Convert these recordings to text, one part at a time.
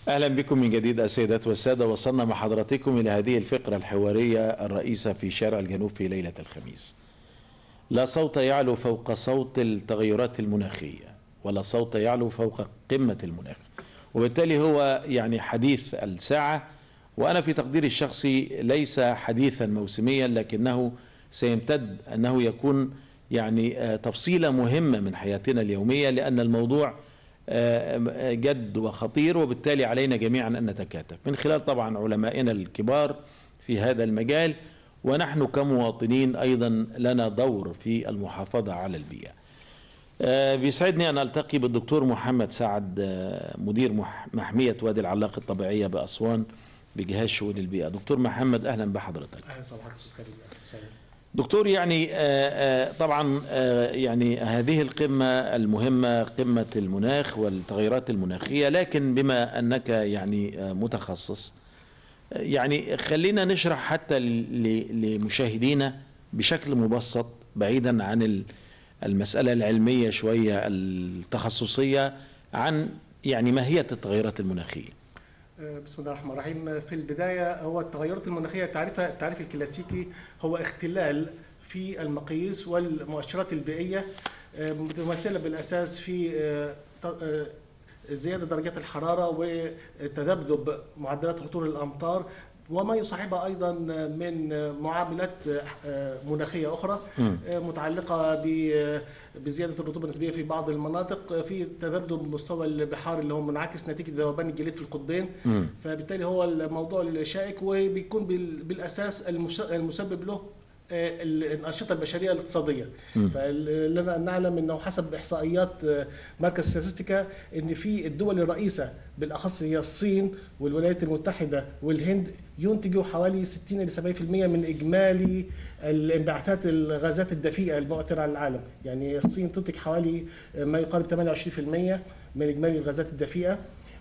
اهلا بكم من جديد السيدات والساده وصلنا مع حضراتكم الى هذه الفقره الحواريه الرئيسه في شارع الجنوب في ليله الخميس. لا صوت يعلو فوق صوت التغيرات المناخيه ولا صوت يعلو فوق قمه المناخ. وبالتالي هو يعني حديث الساعه وانا في تقديري الشخصي ليس حديثا موسميا لكنه سيمتد انه يكون يعني آه، تفصيله مهمه من حياتنا اليوميه لان الموضوع آه، جد وخطير وبالتالي علينا جميعا ان نتكاتف من خلال طبعا علمائنا الكبار في هذا المجال ونحن كمواطنين ايضا لنا دور في المحافظه على البيئه. آه، بيسعدني ان التقي بالدكتور محمد سعد آه، مدير مح- محميه وادي العلاق الطبيعيه باسوان بجهاز شؤون البيئه. دكتور محمد اهلا بحضرتك. اهلا صباحك استاذ خالد أهلاً وسهلاً. دكتور يعني آه، آه، طبعا آه، يعني هذه القمة المهمة قمة المناخ والتغيرات المناخية لكن بما أنك يعني آه، متخصص آه، يعني خلينا نشرح حتى ل- ل- لمشاهدينا بشكل مبسط بعيدا عن ال- المسألة العلمية شوية التخصصية عن يعني ماهية التغيرات المناخية آه، بسم الله الرحمن الرحيم في البدايه هو التغيرات المناخيه تعريفها التعريف الكلاسيكي هو اختلال في المقاييس والمؤشرات البيئيه آه، متمثله بالاساس في آه، ت- آه، زياده درجات الحراره وتذبذب معدلات هطول الامطار وما يصاحبها ايضا من معاملات آه، مناخيه اخرى آه، متعلقه ب- بزياده الرطوبه النسبيه في بعض المناطق في تذبذب مستوى البحار اللي هو منعكس نتيجه ذوبان الجليد في القطبين فبالتالي هو الموضوع الشائك وبيكون بال- بالاساس المش- المسبب له آه، الانشطه البشريه الاقتصاديه فلنا ان نعلم انه حسب احصائيات آه، مركز ستاتستيكا ان في الدول الرئيسه بالاخص هي الصين والولايات المتحده والهند ينتجوا حوالي 60 الى 70% من اجمالي الانبعاثات الغازات الدفيئه المؤثره على العالم يعني الصين تنتج حوالي آه، ما يقارب 28% من اجمالي الغازات الدفيئة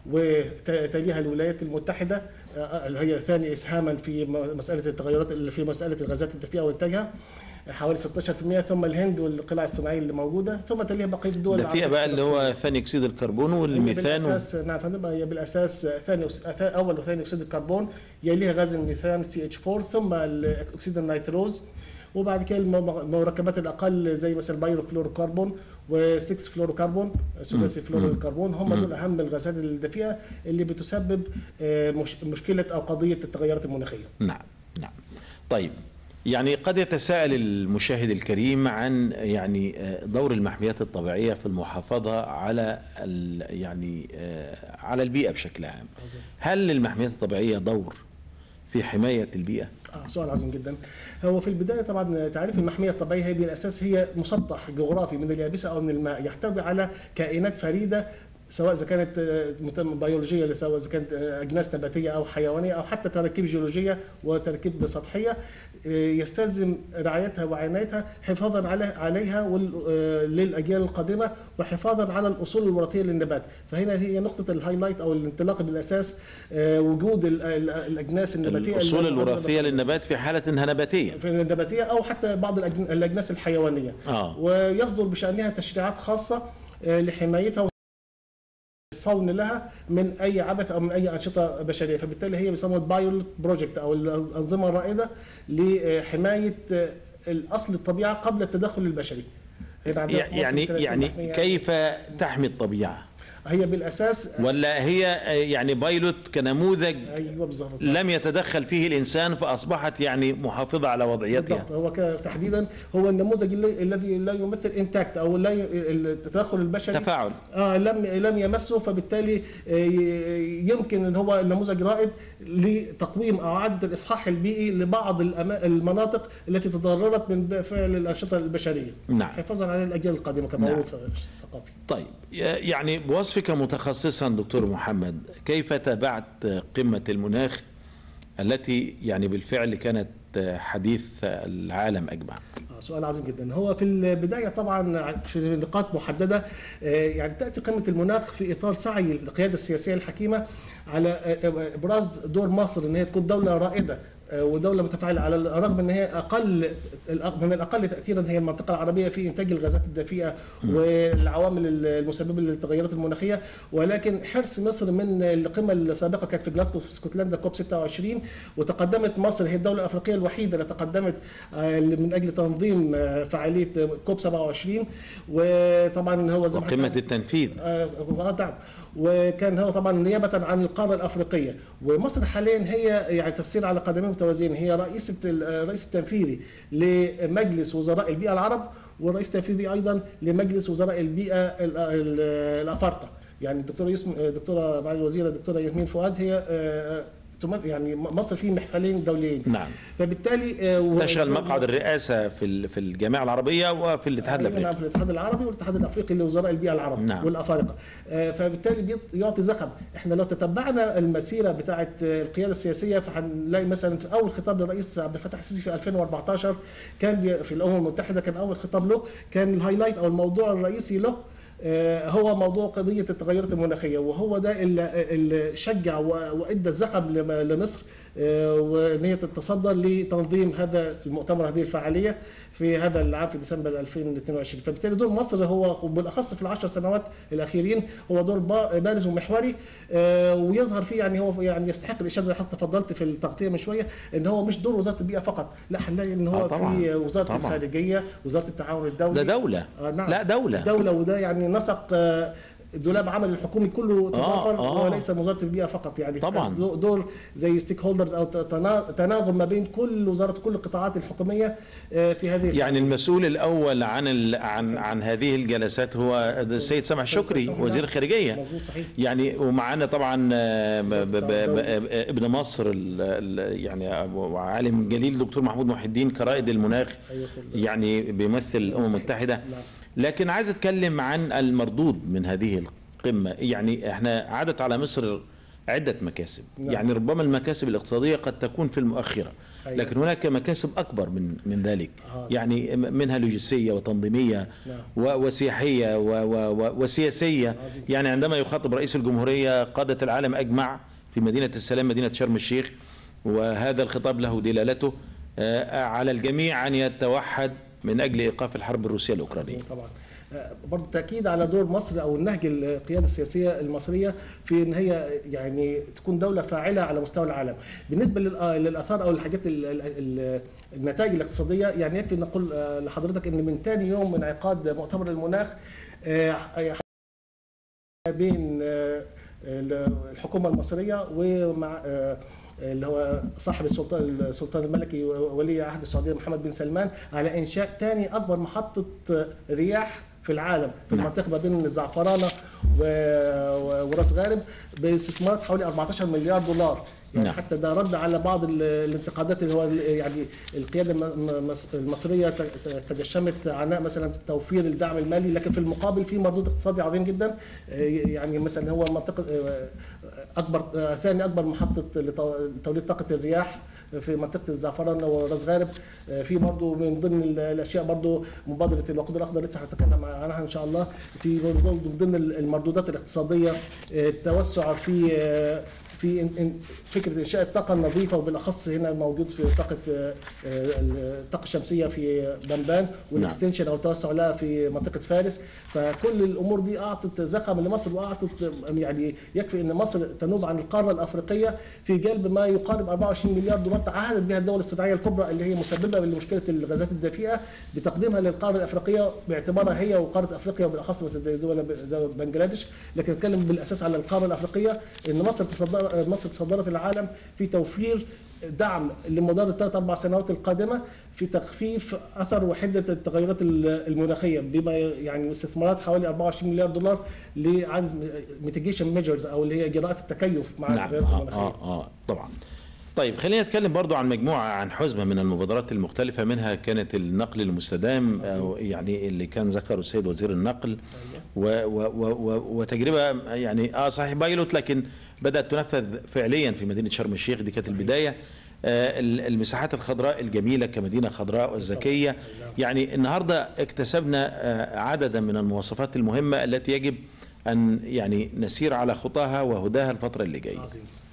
وتليها الولايات المتحدة آه، اللي هي ثاني إسهاما في م- مسألة التغيرات اللي في مسألة الغازات الدفيئة وإنتاجها حوالي 16% ثم الهند والقلاع الصناعية اللي موجودة ثم تليها بقية الدول ده فيها العربية. بقى اللي هو ثاني أكسيد الكربون هي والميثان و... بالاساس نعم فندم هي بالاساس ثاني أكس- أث- اول وثاني اكسيد الكربون يليها غاز الميثان سي اتش 4 ثم ال- اكسيد النيتروز وبعد كده المو- المركبات الاقل زي مثلا بايرو فلوروكربون و6 فلوروكربون ثلاثي فلوروكربون هم دول اهم الغازات الدفيئه اللي بتسبب آه، مش مشكله او قضيه التغيرات المناخيه. نعم نعم طيب يعني قد يتساءل المشاهد الكريم عن يعني آه، دور المحميات الطبيعية في المحافظة على ال- يعني آه، على البيئة بشكل عام هل للمحميات الطبيعية دور في حماية البيئة؟ آه سؤال عظيم جدا هو في البدايه طبعا تعريف المحميه الطبيعيه هي بالاساس هي مسطح جغرافي من اليابسه او من الماء يحتوي على كائنات فريده سواء اذا كانت آه، مت- بيولوجيه سواء اذا كانت آه، اجناس نباتيه او حيوانيه او حتى تراكيب جيولوجيه وتراكيب سطحيه آه، يستلزم رعايتها وعنايتها حفاظا على عليها وال- آه، للاجيال القادمه وحفاظا على الاصول الوراثيه للنبات فهنا هي نقطه الهايلايت او الانطلاق بالاساس آه، وجود ال- ال- الاجناس النباتيه الأصول اللي- الوراثية للنبات في حالة أنها نباتية في النباتيه او حتى بعض الأجن- الاجناس الحيوانيه آه. ويصدر بشانها تشريعات خاصه آه، لحمايتها الصون لها من اي عبث او من اي انشطه بشريه فبالتالي هي بيسموها البايولوت بروجكت او الانظمه الرائده لحمايه آه، الاصل الطبيعه قبل التدخل البشري هنا عندنا في مصر يعني ثلاث يعني محمية. كيف تحمي الطبيعة؟ هي بالاساس ولا هي آه، يعني بايلوت كنموذج ايوه بالظبط لم يتدخل فيه الإنسان فأصبحت يعني محافظة على وضعيتها بالضبط هو ك- تحديدا هو النموذج اللي- الذي لا يمثل انتاكت او لا ي- التدخل البشري تفاعل آه لم لم يمسه فبالتالي آه، ي- يمكن ان هو النموذج رائد لتقويم او اعاده الاصحاح البيئي لبعض الأما- المناطق التي تضررت من فعل الانشطه البشريه نعم. حفاظا على الاجيال القادمه كموروث ثقافي طيب يعني بوصفك متخصصا دكتور محمد كيف تابعت قمة المناخ التي يعني بالفعل كانت حديث العالم أجمع آه، سؤال عظيم جدا هو في البدايه طبعا في نقاط محدده آه، يعني تاتي قمه المناخ في اطار سعي القياده السياسيه الحكيمه على آه، ابراز دور مصر ان هي تكون دوله رائده آه، ودوله متفاعله على الرغم ان هي اقل الأق- من الاقل تاثيرا هي المنطقه العربيه في انتاج الغازات الدفيئه والعوامل المسببه للتغيرات المناخيه ولكن حرص مصر من القمه السابقه كانت في جلاسكو في اسكتلندا كوب 26 وتقدمت مصر هي الدوله الافريقيه الوحيده اللي تقدمت آه، من اجل تنظيم آه، فعاليه كوب 27 وطبعا هو زي ما وقمة حضرتك- التنفيذ آه آه، نعم وكان هو طبعا نيابه عن القاره الافريقيه ومصر حاليا هي يعني تفسير على قدمين متوازيين هي رئيسه ال- الرئيس التنفيذي لمجلس وزراء البيئه العرب والرئيس التنفيذي ايضا لمجلس وزراء البيئه ال- ال- الافارقه يعني الدكتوره يسم الدكتوره معالي الوزيره الدكتوره ياسمين فؤاد هي آه، تمثل- يعني مصر في محفلين دوليين نعم فبالتالي آه، و- تشغل مقعد الرئاسة في ال- في الجامعة العربية وفي الاتحاد أيوة الأفريقي نعم في الاتحاد العربي والاتحاد الافريقي لوزراء البيئه العرب نعم. والافارقه آه، فبالتالي بيط- يعطي زخم احنا لو تتبعنا المسيره بتاعه آه، القياده السياسيه فهنلاقي مثلا في اول خطاب للرئيس عبد الفتاح السيسي في 2014 كان بي- في الامم المتحده كان اول خطاب له كان الهايلايت او الموضوع الرئيسي له آه، هو موضوع قضيه التغيرات المناخيه وهو ده اللي اللي شجع و- وادى الزخم لم- لمصر آه، وان هي تتصدر لتنظيم هذا المؤتمر هذه الفعاليه في هذا العام في ديسمبر 2022 فبالتالي دور مصر هو بالاخص في العشر سنوات الاخيرين هو دور با- بارز ومحوري آه، ويظهر فيه يعني هو يعني يستحق الاشاده زي حضرتك تفضلت في التغطيه من شويه ان هو مش دور وزاره البيئه فقط لا هنلاقي ان هو آه، طبعاً. في وزاره طبعاً. الخارجيه وزاره التعاون الدولي ده دولة آه نعم. لا دولة دولة وده يعني نسق آه، دولاب عمل الحكومي كله تضافر آه. وليس وزاره البيئه فقط يعني طبعاً. دو- دور زي ستيك هولدرز او تنا- تناغم ما بين كل وزاره كل القطاعات الحكوميه آه، في هذه يعني المسؤول الأول عن ال... عن عن هذه الجلسات هو السيد سامح شكري سامح، وزير نعم. الخارجية مظبوط صحيح يعني ومعانا طبعا آه، ب- ب- ب- الدولة. ب- ابن مصر ال- ال- يعني وعالم جليل دكتور محمود محي الدين كرائد المناخ أيوة، اتفضل. يعني بيمثل الامم المتحده لكن عايز اتكلم عن المردود من هذه القمه يعني احنا عادت على مصر عده مكاسب نعم. يعني ربما المكاسب الاقتصاديه قد تكون في المؤخره أيوة. لكن هناك مكاسب اكبر من من ذلك آه. يعني منها لوجستيه وتنظيميه نعم. و- وسياحيه و- و- و- وسياسيه عظيم. يعني عندما يخاطب رئيس الجمهوريه قاده العالم اجمع في مدينه السلام مدينه شرم الشيخ وهذا الخطاب له دلالته آه، على الجميع ان يتوحد من اجل ايقاف الحرب الروسيه الاوكرانيه طبعا آه، برضه تاكيد على دور مصر او النهج القياده السياسيه المصريه في ان هي يعني تكون دوله فاعله على مستوى العالم بالنسبه للآ- للاثار او الحاجات ال- ال- ال- النتائج الاقتصاديه يعني يكفي نقول آه، لحضرتك ان من ثاني يوم من انعقاد مؤتمر المناخ آه، بين آه، الحكومه المصريه ومع آه، اللي هو صاحب السلطان السلطان الملكي وولي عهد السعوديه محمد بن سلمان على انشاء ثاني اكبر محطه رياح في العالم في نعم. المنطقه ما بين الزعفرانه و- و- وراس غارب باستثمارات حوالي 14 مليار دولار يعني نعم. حتى ده رد على بعض ال- الانتقادات اللي هو ال- يعني القياده الم- مس- المصريه ت- ت- تجشمت عناء مثلا توفير الدعم المالي لكن في المقابل في مردود اقتصادي عظيم جدا آه، يعني مثلا هو منطقه آه، اكبر آه، ثاني اكبر محطه لتو- لتوليد طاقه الرياح في منطقه الزعفران وراس غارب آه، في برضه من ضمن ال- الاشياء برضه مبادره الوقود الاخضر لسه هنتكلم عنها ان شاء الله في برضه من ضمن المردودات الاقتصاديه آه، التوسع في آه، في إن- إن- فكره انشاء الطاقه النظيفه وبالاخص هنا موجود في طاقه آه، آه، الطاقه الشمسيه في بنبان والاكستنشن او التوسع لها في منطقه فارس فكل الامور دي اعطت زخم لمصر واعطت يعني يكفي ان مصر تنوب عن القاره الافريقيه في جلب ما يقارب 24 مليار دولار تعهدت بها الدول الصناعيه الكبرى اللي هي مسببه لمشكله الغازات الدفيئه بتقديمها للقاره الافريقيه باعتبارها هي وقاره افريقيا وبالاخص مثلا زي دول زي بنجلاديش لكن نتكلم بالاساس على القاره الافريقيه ان مصر تصدر مصر تصدرت العالم في توفير دعم لمدار الثلاث اربع سنوات القادمه في تخفيف اثر وحده التغيرات المناخيه بما يعني استثمارات حوالي 24 مليار دولار لعدد ميتيجيشن ميجرز او اللي هي اجراءات التكيف مع نعم التغيرات آه, المناخيه آه, اه طبعا طيب خلينا نتكلم برضو عن مجموعة عن حزمة من المبادرات المختلفة منها كانت النقل المستدام أو يعني اللي كان ذكره السيد وزير النقل و و و و وتجربة يعني اه صحيح بايلوت لكن بدأت تنفذ فعليا في مدينة شرم الشيخ دي كانت البداية آه ال- المساحات الخضراء الجميلة كمدينة خضراء والذكية يعني النهاردة اكتسبنا آه عددا من المواصفات المهمة التي يجب أن يعني نسير على خطاها وهداها الفترة اللي جاية عظيم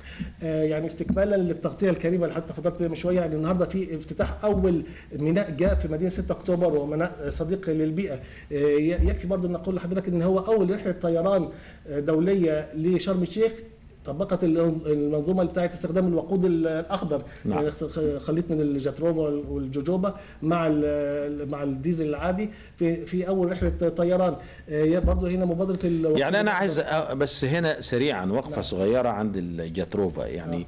آه، يعني استكمالا للتغطيه الكريمه اللي حتى فضلت بيها من شويه يعني النهارده في افتتاح اول ميناء جاء في مدينه 6 اكتوبر وميناء صديق للبيئه آه، ي- يكفي برضو ان اقول لحضرتك ان هو اول رحله طيران آه، دوليه لشرم الشيخ طبقت المنظومه بتاعت استخدام الوقود الاخضر نعم. يعني اخت- خليط من الجاتروفا والجوجوبا مع ال- مع الديزل العادي في في اول رحله طيران آه، برضو هنا مبادره الوقود يعني انا الأخضر. عايز أ- بس هنا سريعا وقفه نعم. صغيره عند الجاتروفا يعني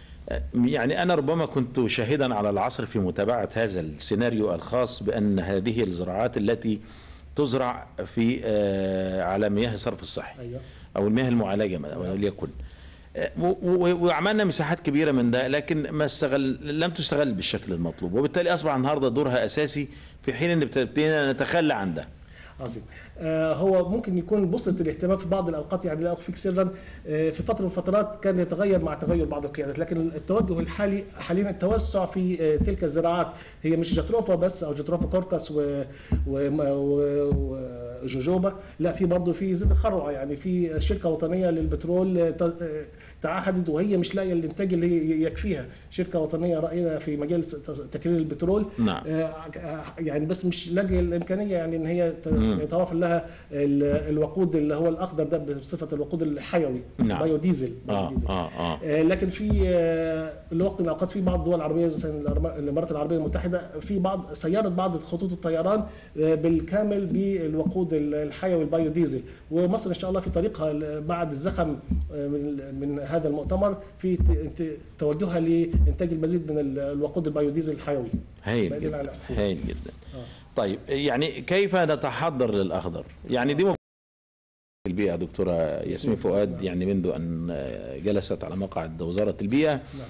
يعني انا ربما كنت شاهدا على العصر في متابعه هذا السيناريو الخاص بان هذه الزراعات التي تزرع في آه، على مياه الصرف الصحي ايوه او المياه المعالجه وليكن آه، و- و- وعملنا مساحات كبيره من ده لكن ما استغل لم تستغل بالشكل المطلوب وبالتالي اصبح النهارده دورها اساسي في حين ان ابتدينا نتخلى عن ده عظيم آه هو ممكن يكون بوصله الاهتمام في بعض الاوقات يعني لا اخفيك سرا آه في فتره من الفترات كان يتغير مع تغير بعض القيادات لكن التوجه الحالي حاليا التوسع في آه تلك الزراعات هي مش جاتروفا بس او جاتروفا كوركس و- و- و- وجوجوبا لا في برضه في زيت الخروع يعني في شركه وطنيه للبترول آه، ت- آه، تعهدت وهي مش لاقيه الانتاج اللي يكفيها شركه وطنيه رائده في مجال تكرير البترول نعم. آه، يعني بس مش لاقيه الامكانيه يعني ان هي ت- يتوافر لها ال- الوقود اللي هو الاخضر ده بصفه الوقود الحيوي نعم. بايو ديزل بايو اه ديزل. اه اه آه، لكن في آه، لوقت من الاوقات في بعض الدول العربيه مثلا الأرما- الامارات العربيه المتحده في بعض سياره بعض خطوط الطيران آه، بالكامل بالوقود الحيوي البايو ديزل ومصر ان شاء الله في طريقها ل- بعد الزخم آه، من من هذا المؤتمر في ت- ت- توجهها لانتاج المزيد من ال- الوقود البايو ديزل الحيوي هايل بعيداً جدا عن الحفور. هايل جدا آه. طيب يعني كيف نتحضر للاخضر يعني دي مب- البيئه يا دكتوره ياسمين فؤاد يعني منذ ان جلست على مقعد وزاره البيئه نعم.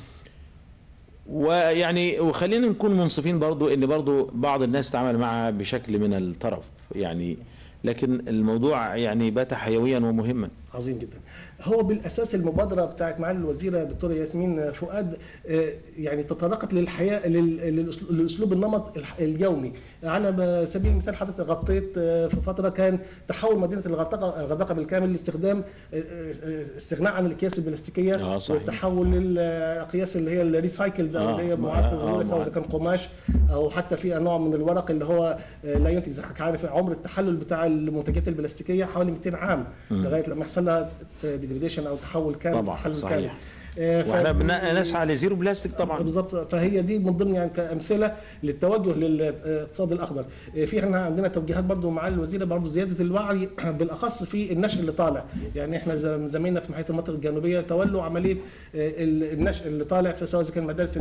ويعني وخلينا نكون منصفين برضو ان برضو بعض الناس تعامل معها بشكل من الطرف يعني لكن الموضوع يعني بات حيويا ومهما عظيم جدا هو بالاساس المبادره بتاعت معالي الوزيره دكتوره ياسمين فؤاد آه، يعني تطرقت للحياه لل- للأسلو- للاسلوب النمط الح- اليومي على سبيل المثال حضرتك غطيت آه، في فتره كان تحول مدينه الغردقه الغردقه بالكامل لاستخدام آه، آه، استغناء عن الاكياس البلاستيكيه آه، صحيح. والتحول للاقياس اللي هي الريسايكل آه، او اللي هي آه، معاد آه، تدويرها سواء اذا معاد. كان قماش او حتى في نوع من الورق اللي هو آه، لا ينتج زي ما حضرتك عارف عمر التحلل بتاع المنتجات البلاستيكيه حوالي 200 عام لغايه لما يحصل لها ديجريديشن او تحول كامل طبعاً، تحلل صحيح. كامل آه، ف- واحنا بن- نسعى لزيرو بلاستيك طبعا بالظبط فهي دي من ضمن يعني كامثله للتوجه للاقتصاد الاخضر آه، في احنا عندنا توجيهات برضو مع الوزيره برضو زياده الوعي بالاخص في النشء اللي طالع يعني احنا زي- زمايلنا في محيط المنطقه الجنوبيه تولوا عمليه آه، ال- النشء اللي طالع في سواء اذا كان مدارس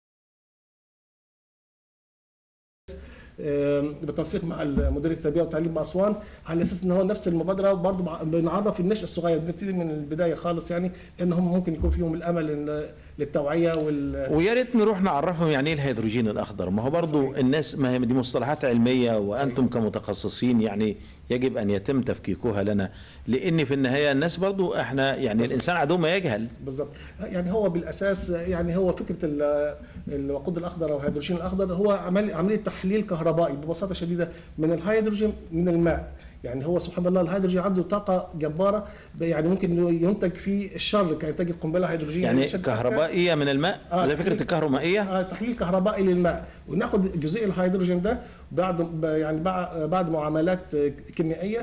آم، بالتنسيق مع مديريه التربيه والتعليم باسوان على اساس ان هو نفس المبادره برضه مع- بنعرف النشء الصغير بنبتدي من البدايه خالص يعني ان هم ممكن يكون فيهم الامل إن للتوعيه وال ويا ريت نروح نعرفهم يعني ايه الهيدروجين الاخضر ما هو برضو صحيح. الناس ما هي دي مصطلحات علميه وانتم كمتخصصين يعني يجب ان يتم تفكيكها لنا لان في النهايه الناس برضو احنا يعني بالظبط. الانسان عدو ما يجهل بالظبط يعني هو بالاساس يعني هو فكره ال- الوقود الاخضر او الهيدروجين الاخضر هو عمل عمليه تحليل كهربائي ببساطه شديده من الهيدروجين من الماء يعني هو سبحان الله الهيدروجين عنده طاقه جباره يعني ممكن ينتج في الشر كانتاج القنبله هيدروجيه يعني بشكل كهربائيه من الماء آه، زي فكره تحليل- الكهرومائيه آه، تحليل كهربائي للماء وناخد جزيء الهيدروجين ده بعد ب- يعني بع- بعد معاملات آه، كيميائيه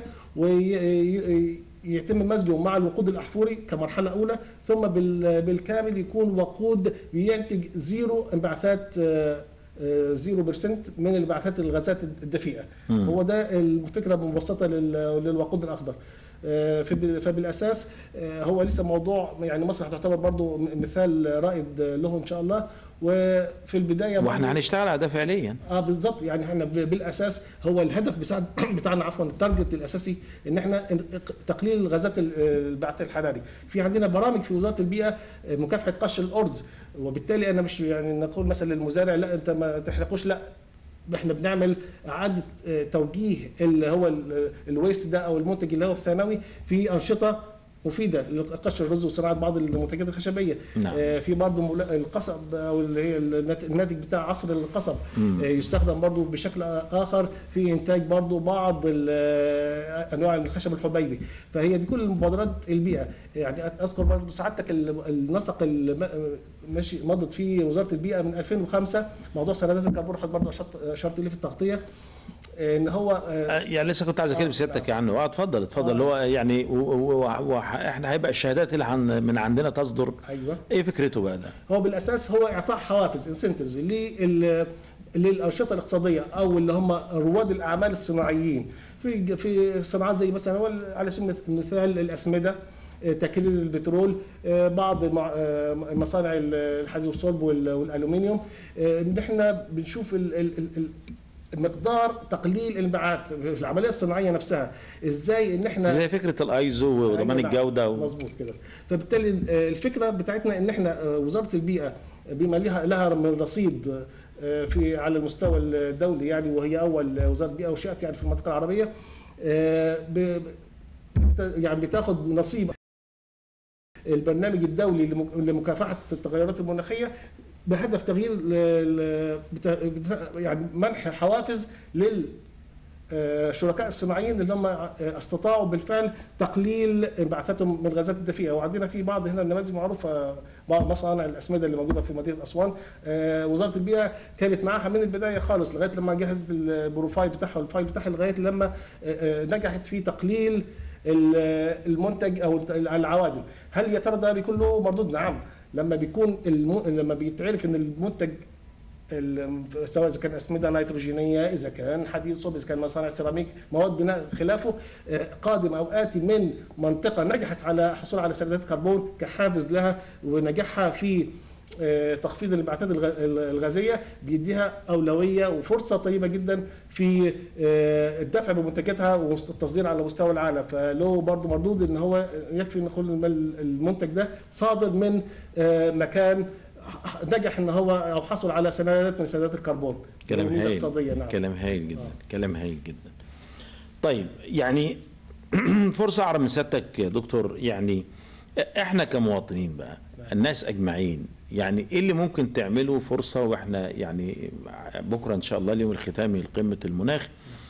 ويتم مزجه مع الوقود الاحفوري كمرحله اولى ثم بال- بالكامل يكون وقود بينتج زيرو انبعاثات آه، آه، زيرو برسنت من الانبعاثات الغازات الدفيئه هو ده الفكره مبسطه لل- للوقود الاخضر آه، فب- فبالاساس آه، هو لسه موضوع يعني مصر هتعتبر برضو م- مثال رائد له ان شاء الله وفي البدايه واحنا برضو- هنشتغل على ده فعليا اه بالظبط يعني احنا ب- بالاساس هو الهدف بتاع بتاعنا عفوا التارجت الاساسي ان احنا إن- تقليل الغازات ال- البعث الحراري في عندنا برامج في وزاره البيئه آه، مكافحه قش الارز وبالتالي انا مش يعني نقول مثلا للمزارع لا انت ما تحرقوش لا احنا بنعمل اعاده آه، توجيه اللي هو ال- الويست ده او المنتج اللي هو الثانوي في انشطه مفيده لقش الرز وصناعه بعض المنتجات الخشبيه نعم. آه، في برضه ملا- القصب او اللي هي النات- الناتج بتاع عصر القصب آه، يستخدم برضه بشكل اخر في انتاج برضه بعض ال- آه، انواع الخشب الحبيبي فهي دي كل مبادرات البيئه يعني اذكر برضه سعادتك ال- النسق اللي ماشي مضت فيه وزاره البيئه من 2005 موضوع سندات الكربون حضرتك برضه اشرت اشرت ليه في التغطيه آه، ان هو آه، آه، يعني لسه كنت عايز اتكلم آه، سيادتك عنه اه اتفضل اتفضل آه، اللي هو يعني واحنا هيبقى الشهادات اللي عن من عندنا تصدر ايوه ايه فكرته بقى ده؟ هو بالاساس هو اعطاء حوافز انسنتفز لل للانشطه الاقتصاديه او اللي هم رواد الاعمال الصناعيين في في صناعات زي مثلا هو على سبيل المثال الاسمده آه، تكرير البترول آه، بعض مع- آه، مصانع الحديد والصلب وال- والالومنيوم آه، ان احنا بنشوف ال- ال- ال- ال- مقدار تقليل المبيعات في العمليه الصناعيه نفسها ازاي ان احنا زي فكره الايزو وضمان أيوة نعم، الجوده و... مظبوط كده فبالتالي آه، الفكره بتاعتنا ان احنا آه، وزاره البيئه بما لها لها من رصيد آه، في على المستوى الدولي يعني وهي اول وزاره بيئه وشات يعني في المنطقه العربيه آه، ب- بت- يعني بتاخد نصيب البرنامج الدولي لمك- لمكافحه التغيرات المناخيه بهدف تغيير ال- ال- بت- بت- يعني منح حوافز لل آه، الشركاء الصناعيين اللي هم آه، استطاعوا بالفعل تقليل انبعاثاتهم من الغازات الدفيئه وعندنا في بعض هنا النماذج معروفه بعض مصانع الاسمده اللي موجوده في مدينه اسوان آه، وزاره البيئه كانت معاها من البدايه خالص لغايه لما جهزت البروفايل بتاعها والفايل بتاعها لغايه لما آه، آه، نجحت في تقليل ال- المنتج او العوادم هل يا ترى ده بيكون له مردود نعم لما بيكون الم... لما بيتعرف ان المنتج ال- سواء اذا كان اسمده نيتروجينيه اذا كان حديد صلب اذا كان مصانع سيراميك مواد بناء خلافه آه، قادم او اتي من منطقه نجحت على حصول على سندات كربون كحافز لها ونجاحها في آه، تخفيض الانبعاثات الغ- الغازيه بيديها اولويه وفرصه طيبه جدا في آه، الدفع بمنتجاتها والتصدير على مستوى العالم فله برضه مردود ان هو يكفي ان يكون الم- المنتج ده صادر من آه، مكان نجح ان هو او حصل على سندات من سندات الكربون كلام ميزة هايل اقتصاديه نعم كلام هايل جدا كلام هايل جدا طيب يعني فرصه اعرف من سيادتك يا دكتور يعني احنا كمواطنين بقى الناس اجمعين يعني ايه اللي ممكن تعمله فرصه واحنا يعني بكره ان شاء الله اليوم الختامي لقمه المناخ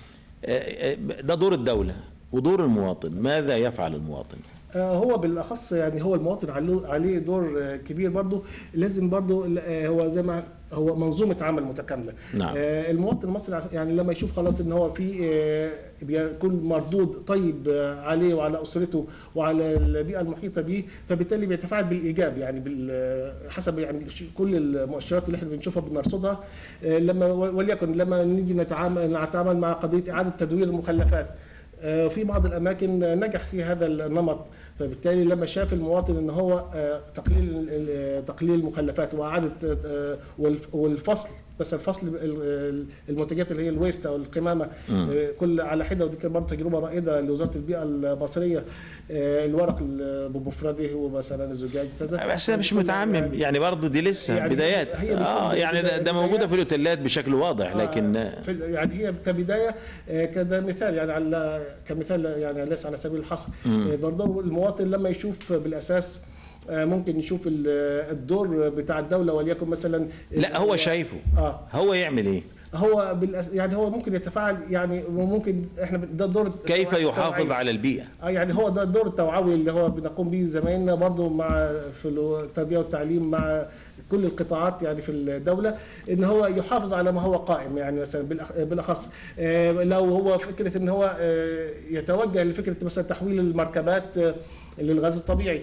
ده دور الدوله ودور المواطن ماذا يفعل المواطن آه، هو بالاخص يعني هو المواطن عليه عليه دور آه، كبير برضه لازم برضه آه، هو زي ما هو منظومه عمل متكامله نعم. آه، المواطن المصري يعني لما يشوف خلاص ان هو في آه، بيكون مردود طيب آه، عليه وعلى اسرته وعلى البيئه المحيطه به فبالتالي بيتفاعل بالايجاب يعني بال- حسب يعني ش- كل المؤشرات اللي احنا بنشوفها بنرصدها آه، لما وليكن لما نيجي نتعامل نتعامل مع قضيه اعاده تدوير المخلفات آه، في بعض الاماكن نجح في هذا النمط فبالتالي لما شاف المواطن ان هو آه، تقليل ال- تقليل المخلفات واعاده آه، والف- والفصل بس الفصل ال- ال- المنتجات اللي هي الويست او القمامه آه، كل على حده ودي كانت برضه تجربه رائده لوزاره البيئه المصريه آه، الورق ال- بمفرده ومثلا الزجاج كذا بس ده مش متعمم يعني برضه دي لسه يعني بدايات هي بتكون اه يعني ده, ده موجوده بدايات. في الاوتيلات بشكل واضح لكن آه، في ال- يعني هي كبدايه آه، كده مثال يعني على كمثال يعني ليس على سبيل الحصر آه، برضه المواطن لما يشوف بالاساس آه، ممكن يشوف ال- الدور بتاع الدوله وليكن مثلا لا هو شايفه اه هو يعمل ايه هو بالأس... يعني هو ممكن يتفاعل يعني وممكن احنا ب- ده دور كيف يحافظ التوعية. على البيئه اه يعني هو ده الدور التوعوي اللي هو بنقوم به زمايلنا برضو مع في التربيه والتعليم مع كل القطاعات يعني في الدوله ان هو يحافظ على ما هو قائم يعني مثلا بالأخ- بالاخص آه، لو هو فكره ان هو آه، يتوجه لفكره مثلا تحويل المركبات آه، للغاز الطبيعي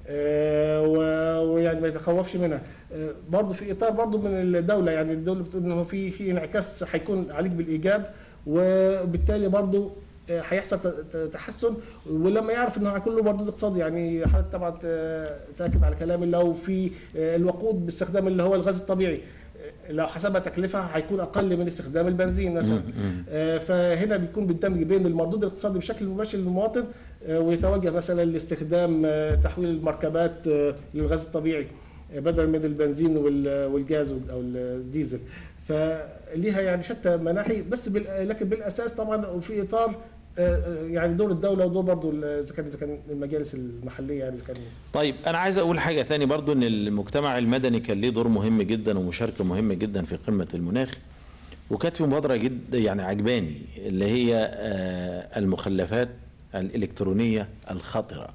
آه، و- ويعني ما يتخوفش منها آه، برضه في اطار برضه من الدوله يعني الدوله بتقول انه في في انعكاس هيكون عليك بالايجاب وبالتالي برضه آه، هيحصل ت- ت- تحسن ولما يعرف انه هيكون له مردود اقتصادي يعني حضرتك طبعا ت- تاكد على كلامي لو في آه، الوقود باستخدام اللي هو الغاز الطبيعي آه، لو حسبها تكلفه هيكون اقل من استخدام البنزين مثلا آه، فهنا بيكون بالدمج بين المردود الاقتصادي بشكل مباشر للمواطن آه، ويتوجه مثلا لاستخدام آه، تحويل المركبات آه، للغاز الطبيعي آه، بدل من البنزين وال- والجاز وال- او الديزل فليها يعني شتى مناحي بس بال... لكن بالاساس طبعا في اطار آه، آه، يعني دور الدوله ودور برضه ال- اذا كان اذا كان المجالس المحليه يعني اذا كان طيب انا عايز اقول حاجه تاني برضو ان المجتمع المدني كان ليه دور مهم جدا ومشاركه مهمه جدا في قمه المناخ وكانت في مبادره جد يعني عجباني اللي هي آه، المخلفات الالكترونيه الخطره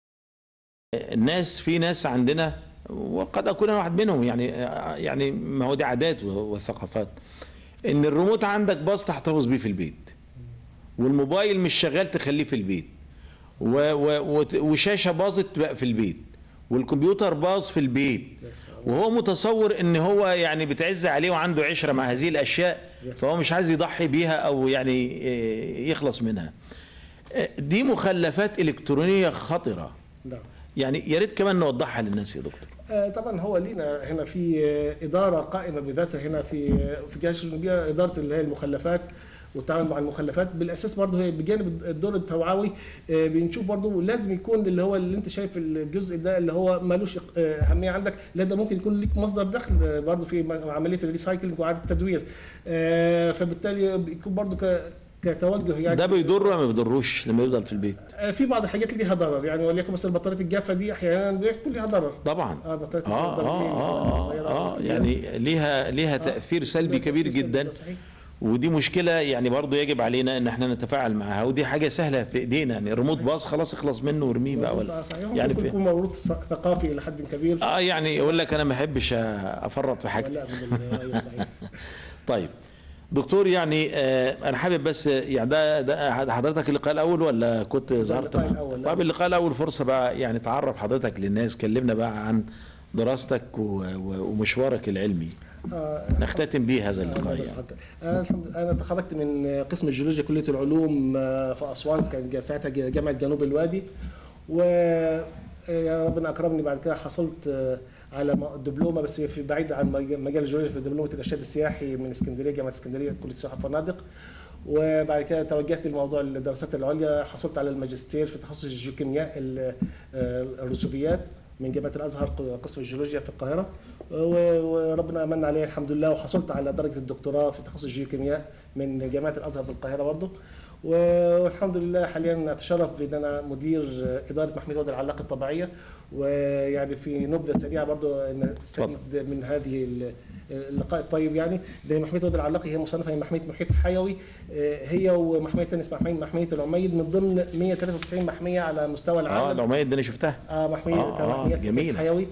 الناس في ناس عندنا وقد اكون أنا واحد منهم يعني يعني ما هو دي عادات وثقافات ان الريموت عندك باص تحتفظ بيه في البيت والموبايل مش شغال تخليه في البيت و و وت- وشاشه باظت بقى في البيت والكمبيوتر باظ في البيت وهو متصور ان هو يعني بتعز عليه وعنده عشره مع هذه الاشياء فهو مش عايز يضحي بيها او يعني آه، يخلص منها آه، دي مخلفات الكترونيه خطره نعم يعني يا ريت كمان نوضحها للناس يا دكتور آه، طبعا هو لينا هنا في آه، اداره قائمه بذاتها هنا في آه، في جهاز الشؤون اداره اللي هي المخلفات والتعامل مع المخلفات بالاساس برضه هي بجانب الدور التوعوي آه، بنشوف برضه لازم يكون اللي هو اللي انت شايف الجزء ده اللي هو مالوش آه، اهميه عندك لا ده ممكن يكون ليك مصدر دخل آه، برضه في م- عمليه الريسايكلينج واعاده التدوير آه، فبالتالي بيكون برضه ك- كتوجه يعني ده بيضر ولا ما بيضروش لما يفضل في البيت آه، في بعض الحاجات ليها ضرر يعني وليكن مثلا بطاريه الجافه دي احيانا بيكون ليها ضرر طبعا اه بطاريه اه الجافة اه دي اه, صغيرة آه, آه كبيرة. يعني ليها ليها تاثير سلبي ده كبير تأثير سلبي، جدا ده صحيح. ودي مشكله يعني برضو يجب علينا ان احنا نتفاعل معها ودي حاجه سهله في ايدينا يعني الريموت صحيح. باظ خلاص اخلص منه وارميه بقى مظبوط، ولا آه، صحيح يعني يعني في يكون موروث ثقافي الى حد كبير اه يعني يقول لك انا ما احبش افرط في حاجتي ولا من ال- ايوه صحيح طيب دكتور يعني آه انا حابب بس يعني ده ده حضرتك اللقاء الاول ولا كنت ظهرت اللقاء معانا؟ الأول، لا. طيب اللقاء الاول فرصه بقى يعني تعرف حضرتك للناس كلمنا بقى عن دراستك و- و- ومشوارك العلمي آه، نختتم بيه هذا اللقاء الله يعني يرحمك. آه، الحمد لله انا تخرجت من قسم الجيولوجيا كليه العلوم آه، في اسوان كان جا- ساعتها جا- جامعه جنوب الوادي و آه، يا ربنا اكرمني بعد كده حصلت آه، على م- دبلومه بس في بعيد عن مج- مجال الجيولوجيا في دبلومه الارشاد السياحي من اسكندريه جامعه اسكندريه كليه السياحه والفنادق وبعد كده توجهت لموضوع الدراسات العليا حصلت على الماجستير في تخصص الجيوكيمياء ال- آه، الرسوبيات من جامعه الازهر قسم الجيولوجيا في القاهره و- وربنا امن عليه الحمد لله وحصلت على درجه الدكتوراه في تخصص الجيوكيمياء من جامعه الازهر بالقاهره برضه والحمد لله حاليا اتشرف بان انا مدير اداره محميه وادي العلاقه الطبيعيه ويعني في نبذه سريعه برضه ان استفيد من هذه ال- اللقاء الطيب يعني لان محميه وادي العلاقه هي مصنفه هي محميه محيط حيوي آه، هي ومحميه ثانيه اسمها محميه محميه العميد من ضمن 193 محميه على مستوى اه العالم العمايد دي انا شفتها آه محمية آه، آه، محمية جميلة. حيوي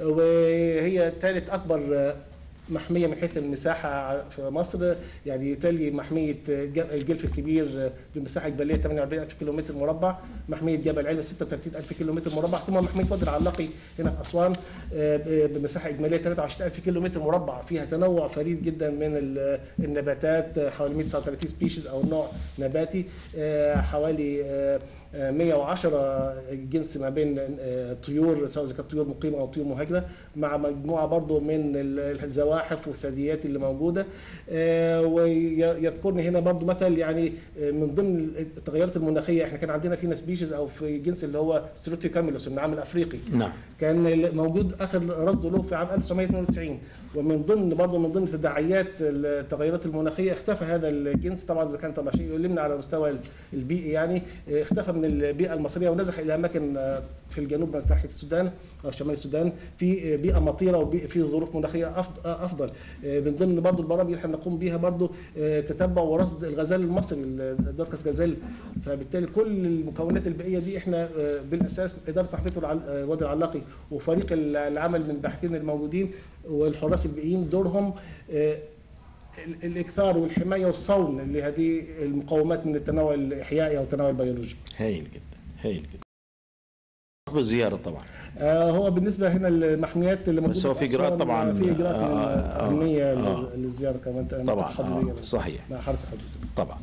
وهي ثالث أكبر آه، محمية من حيث المساحة في مصر يعني تلي محمية ج- الجلف الكبير بمساحة جبلية 48000 كيلومتر مربع محمية جبل علم 36000 كيلومتر مربع ثم محمية وادي العلاقي هنا في أسوان آه، ب- بمساحة إجمالية 23000 كيلومتر مربع فيها تنوع فريد جدا من ال- النباتات آه، حوالي 139 سبيشيز أو نوع نباتي آه، حوالي آه، آه، 110 جنس ما بين آه، طيور سواء إذا كانت طيور مقيمه او طيور مهاجره مع مجموعه برضو من ال- الزواحف والثدييات اللي موجوده آه، ويذكرني هنا برضو مثل يعني آه، من ضمن التغيرات المناخيه احنا كان عندنا في سبيشيز او في جنس اللي هو ستروتيوكاميلوس النعام الافريقي نعم كان موجود اخر رصد له في عام 1992 ومن ضمن برضه من ضمن تداعيات التغيرات المناخيه اختفى هذا الجنس طبعا اذا كان طبعا شيء يؤلمنا على المستوى البيئي يعني اختفى من البيئه المصريه ونزح الى اماكن في الجنوب من ناحيه السودان او شمال السودان في بيئه مطيره وفي ظروف مناخيه أفض- افضل من ضمن برضه البرامج اللي احنا بنقوم بيها برضه تتبع ورصد الغزال المصري الدركس غزال فبالتالي كل المكونات البيئيه دي احنا بالاساس اداره محميه الع- وادي العلاقي وفريق العمل من الباحثين الموجودين والحراس البيئيين دورهم آه، ال- الاكثار والحمايه والصون لهذه المقومات من التنوع الاحيائي او التنوع البيولوجي. هايل جدا هايل جدا بالزياره طبعا آه، هو بالنسبه هنا للمحميات اللي موجوده بس هو في إجراءات أسوان، طبعاً، آه، في اجراءات آه، من آه، امنيه آه. لل- للزياره كمان طبعا حدوديه آه صحيح مع حرس الحدود. طبعا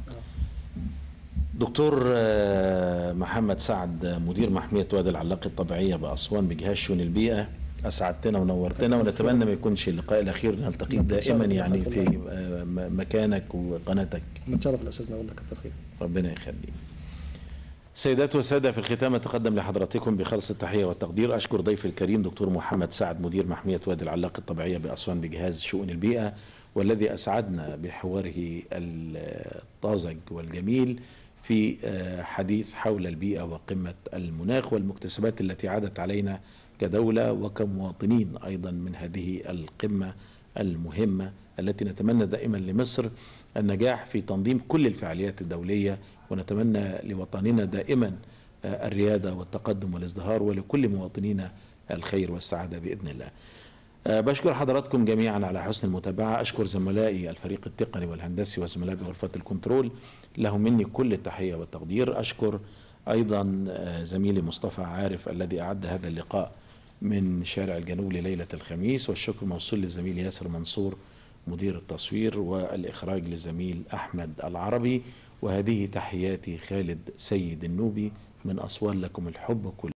دكتور آه، محمد سعد آه، مدير محمية وادي العلاقة الطبيعية بأسوان بجهاز شؤون البيئة أسعدتنا ونورتنا ونتمنى ما يكونش اللقاء الأخير نلتقيك دائما يعني في آه، م- مكانك وقناتك نتشرف الاستاذ نقول لك كتر خير. ربنا يخليك سيدات وسادة في الختام أتقدم لحضراتكم بخلص التحية والتقدير أشكر ضيفي الكريم دكتور محمد سعد مدير محمية وادي العلاقة الطبيعية بأسوان بجهاز شؤون البيئة والذي أسعدنا بحواره الطازج والجميل في آه، حديث حول البيئة وقمة المناخ والمكتسبات التي عادت علينا كدولة وكمواطنين أيضا من هذه القمة المهمة التي نتمنى دائما لمصر النجاح في تنظيم كل الفعاليات الدولية ونتمنى لوطننا دائما آه، الريادة والتقدم والازدهار ولكل مواطنينا الخير والسعادة بإذن الله آه، بشكر حضراتكم جميعا على حسن المتابعة أشكر زملائي الفريق التقني والهندسي وزملائي بغرفة الكنترول لهم مني كل التحية والتقدير أشكر أيضا آه، زميلي مصطفى عارف الذي أعد هذا اللقاء من شارع الجنوب لليلة الخميس والشكر موصول للزميل ياسر منصور مدير التصوير والإخراج للزميل أحمد العربي وهذه تحياتي خالد سيد النوبي من أسوان لكم الحب كله